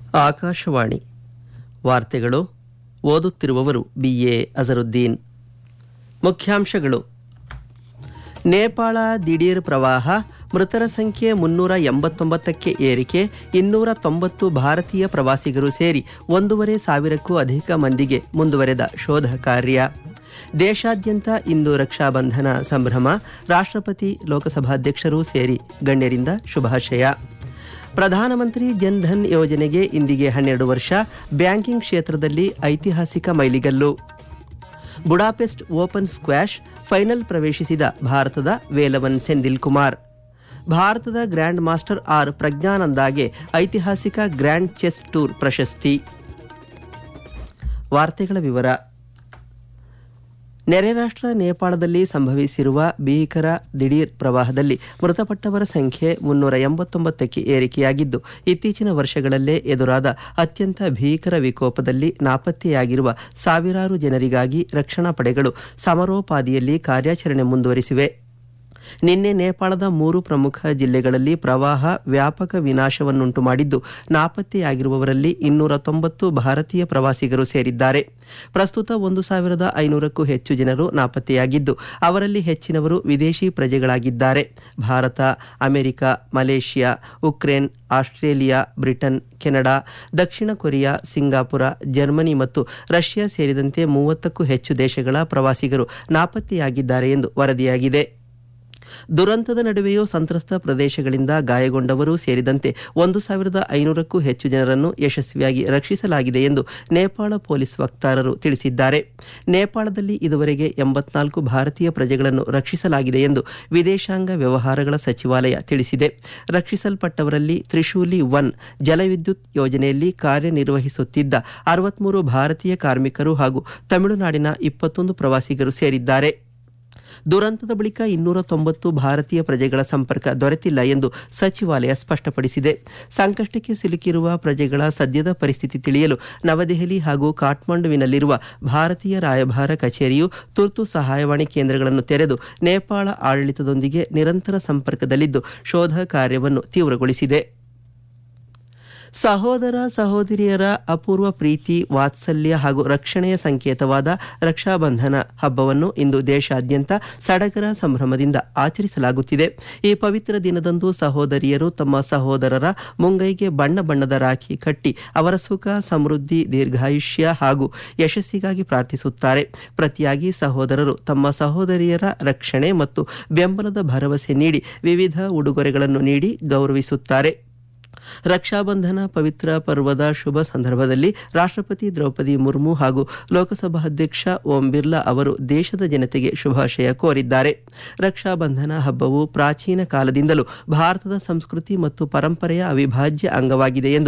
ಆಕಾಶವಾಣಿ ವಾರ್ತೆಗಳು ಓದುತ್ತಿರುವವರು B A Azharuddin ಮುಖ್ಯಾಂಶಗಳು ನೇಪಾಳ ದಿಢೀರ್ ಪ್ರವಾಹ ಮೃತರ ಸಂಖ್ಯೆ ಮುನ್ನೂರ ಎಂಬತ್ತೊಂಬತ್ತಕ್ಕೆ ಏರಿಕೆ ಇನ್ನೂರ ತೊಂಬತ್ತು ಭಾರತೀಯ ಪ್ರವಾಸಿಗರು ಸೇರಿ ಒಂದೂವರೆ ಸಾವಿರಕ್ಕೂ ಅಧಿಕ ಮಂದಿಗೆ ಮುಂದುವರೆದ ಶೋಧ ಕಾರ್ಯ ದೇಶಾದ್ಯಂತ ಇಂದು ರಕ್ಷಾಬಂಧನ ಸಂಭ್ರಮ ರಾಷ್ಟ್ರಪತಿ ಲೋಕಸಭಾಧ್ಯಕ್ಷರು ಸೇರಿ ಗಣ್ಯರಿಂದ ಶುಭಾಶಯ ಪ್ರಧಾನಮಂತ್ರಿ ಜನ್ಧನ್ ಯೋಜನೆಗೆ ಇಂದಿಗೆ ಹನ್ನೆರಡು ವರ್ಷ ಬ್ಯಾಂಕಿಂಗ್ ಕ್ಷೇತ್ರದಲ್ಲಿ ಐತಿಹಾಸಿಕ ಮೈಲಿಗಲ್ಲು ಬುಡಾಪೆಸ್ಟ್ ಓಪನ್ ಸ್ಕ್ವಾಷ್ ಫೈನಲ್ ಪ್ರವೇಶಿಸಿದ ಭಾರತದ ವೇಲವನ್ ಸೆಂದಿಲ್ ಕುಮಾರ್ ಭಾರತದ ಗ್ರ್ಯಾಂಡ್ ಮಾಸ್ಟರ್ ಆರ್ ಪ್ರಜ್ಞಾನಂದಾಗೆ ಐತಿಹಾಸಿಕ ಗ್ರ್ಯಾಂಡ್ ಚೆಸ್ ಟೂರ್ ಪ್ರಶಸ್ತಿ ವಾರ್ತೆಗಳ ವಿವರ ನೆರೆ ರಾಷ್ಟ್ರ ನೇಪಾಳದಲ್ಲಿ ಸಂಭವಿಸಿರುವ ಭೀಕರ ದಿಢೀರ್ ಪ್ರವಾಹದಲ್ಲಿ ಮೃತಪಟ್ಟವರ ಸಂಖ್ಯೆ ಮುನ್ನೂರ ಎಂಬತ್ತೊಂಬತ್ತಕ್ಕೆ ಏರಿಕೆಯಾಗಿದ್ದು ಇತ್ತೀಚಿನ ವರ್ಷಗಳಲ್ಲೇ ಎದುರಾದ ಅತ್ಯಂತ ಭೀಕರ ವಿಕೋಪದಲ್ಲಿ ನಾಪತ್ತೆಯಾಗಿರುವ ಸಾವಿರಾರು ಜನರಿಗಾಗಿ ರಕ್ಷಣಾ ಪಡೆಗಳು ಸಮರೋಪಾದಿಯಲ್ಲಿ ಕಾರ್ಯಾಚರಣೆ ಮುಂದುವರಿಸಿವೆ ನಿನ್ನೆ ನೇಪಾಳದ ಮೂರು ಪ್ರಮುಖ ಜಿಲ್ಲೆಗಳಲ್ಲಿ ಪ್ರವಾಹ ವ್ಯಾಪಕ ವಿನಾಶವನ್ನುಂಟು ಮಾಡಿದ್ದು ನಾಪತ್ತೆಯಾಗಿರುವವರಲ್ಲಿ ಇನ್ನೂರ ತೊಂಬತ್ತು ಭಾರತೀಯ ಪ್ರವಾಸಿಗರು ಸೇರಿದ್ದಾರೆ ಪ್ರಸ್ತುತ ಒಂದು ಸಾವಿರದ ಐನೂರಕ್ಕೂ ಹೆಚ್ಚು ಜನರು ನಾಪತ್ತೆಯಾಗಿದ್ದು ಅವರಲ್ಲಿ ಹೆಚ್ಚಿನವರು ವಿದೇಶಿ ಪ್ರಜೆಗಳಾಗಿದ್ದಾರೆ Bharat America Malaysia Ukraine Australia Britain Canada ದಕ್ಷಿಣ ಕೊರಿಯಾ ಸಿಂಗಾಪುರ ಜರ್ಮನಿ ಮತ್ತು ರಷ್ಯಾ ಸೇರಿದಂತೆ ಮೂವತ್ತಕ್ಕೂ ಹೆಚ್ಚು ದೇಶಗಳ ಪ್ರವಾಸಿಗರು ನಾಪತ್ತೆಯಾಗಿದ್ದಾರೆ ಎಂದು ವರದಿಯಾಗಿದೆ ದುರಂತದ ನಡುವೆಯೂ ಸಂತ್ರಸ್ತ ಪ್ರದೇಶಗಳಿಂದ ಗಾಯಗೊಂಡವರು ಸೇರಿದಂತೆ ಒಂದು ಸಾವಿರದ ಐನೂರಕ್ಕೂ ಹೆಚ್ಚು ಜನರನ್ನು ಯಶಸ್ವಿಯಾಗಿ ರಕ್ಷಿಸಲಾಗಿದೆ ಎಂದು ನೇಪಾಳ ಪೊಲೀಸ್ ವಕ್ತಾರರು ತಿಳಿಸಿದ್ದಾರೆ ನೇಪಾಳದಲ್ಲಿ ಇದುವರೆಗೆ ಎಂಬತ್ನಾಲ್ಕು ಭಾರತೀಯ ಪ್ರಜೆಗಳನ್ನು ರಕ್ಷಿಸಲಾಗಿದೆ ಎಂದು ವಿದೇಶಾಂಗ ವ್ಯವಹಾರಗಳ ಸಚಿವಾಲಯ ತಿಳಿಸಿದೆ ರಕ್ಷಿಸಲ್ಪಟ್ಟವರಲ್ಲಿ ತ್ರಿಶೂಲಿ ಒನ್ ಜಲವಿದ್ಯುತ್ ಯೋಜನೆಯಲ್ಲಿ ಕಾರ್ಯನಿರ್ವಹಿಸುತ್ತಿದ್ದ ಅರವತ್ಮೂರು ಭಾರತೀಯ ಕಾರ್ಮಿಕರು ಹಾಗೂ ತಮಿಳುನಾಡಿನ ಇಪ್ಪತ್ತೊಂದು ಪ್ರವಾಸಿಗರು ಸೇರಿದ್ದಾರೆ ದುರಂತದ ಬಳಿಕ ಇನ್ನೂರ ತೊಂಬತ್ತು ಭಾರತೀಯ ಪ್ರಜೆಗಳ ಸಂಪರ್ಕ ದೊರೆತಿಲ್ಲ ಎಂದು ಸಚಿವಾಲಯ ಸ್ಪಷ್ಟಪಡಿಸಿದೆ ಸಂಕಷ್ಟಕ್ಕೆ ಸಿಲುಕಿರುವ ಪ್ರಜೆಗಳ ಸದ್ಯದ ಪರಿಸ್ಥಿತಿ ತಿಳಿಯಲು ನವದೆಹಲಿ ಹಾಗೂ ಕಾಠ್ಮಂಡುವಿನಲ್ಲಿರುವ ಭಾರತೀಯ ರಾಯಭಾರ ಕಚೇರಿಯು ತುರ್ತು ಸಹಾಯವಾಣಿ ಕೇಂದ್ರಗಳನ್ನು ತೆರೆದು ನೇಪಾಳ ಆಡಳಿತದೊಂದಿಗೆ ನಿರಂತರ ಸಂಪರ್ಕದಲ್ಲಿದ್ದು ಶೋಧ ಕಾರ್ಯವನ್ನು ತೀವ್ರಗೊಳಿಸಿದೆ ಸಹೋದರ ಸಹೋದರಿಯರ ಅಪೂರ್ವ ಪ್ರೀತಿ ವಾತ್ಸಲ್ಯ ಹಾಗೂ ರಕ್ಷಣೆಯ ಸಂಕೇತವಾದ ರಕ್ಷಾಬಂಧನ ಹಬ್ಬವನ್ನು ಇಂದು ದೇಶಾದ್ಯಂತ ಸಡಗರ ಸಂಭ್ರಮದಿಂದ ಆಚರಿಸಲಾಗುತ್ತಿದೆ ಈ ಪವಿತ್ರ ದಿನದಂದು ಸಹೋದರಿಯರು ತಮ್ಮ ಸಹೋದರರ ಮುಂಗೈಗೆ ಬಣ್ಣ ಬಣ್ಣದ ರಾಖಿ ಕಟ್ಟಿ ಅವರ ಸುಖ ಸಮೃದ್ಧಿ ದೀರ್ಘಾಯುಷ್ಯ ಹಾಗೂ ಯಶಸ್ಸಿಗಾಗಿ ಪ್ರಾರ್ಥಿಸುತ್ತಾರೆ ಪ್ರತಿಯಾಗಿ ಸಹೋದರರು ತಮ್ಮ ಸಹೋದರಿಯರ ರಕ್ಷಣೆ ಮತ್ತು ಬೆಂಬಲದ ಭರವಸೆ ನೀಡಿ ವಿವಿಧ ಉಡುಗೊರೆಗಳನ್ನು ನೀಡಿ ಗೌರವಿಸುತ್ತಾರೆ ರಕ್ಷಾಬಂಧನ ಪವಿತ್ರ ಪರ್ವದ ಶುಭ ಸಂದರ್ಭದಲ್ಲಿ ರಾಷ್ಟ್ರಪತಿ ದ್ರೌಪದಿ ಮುರ್ಮು ಹಾಗೂ ಲೋಕಸಭಾ ಅಧ್ಯಕ್ಷ ಓಂ ಬಿರ್ಲಾ ಅವರು ದೇಶದ ಜನತೆಗೆ ಶುಭಾಶಯ ಕೋರಿದ್ದಾರೆ ರಕ್ಷಾಬಂಧನ ಹಬ್ಬವು ಪ್ರಾಚೀನ ಕಾಲದಿಂದಲೂ ಭಾರತದ ಸಂಸ್ಕೃತಿ ಮತ್ತು ಪರಂಪರೆಯ ಅವಿಭಾಜ್ಯ ಅಂಗವಾಗಿದೆ ಎಂದು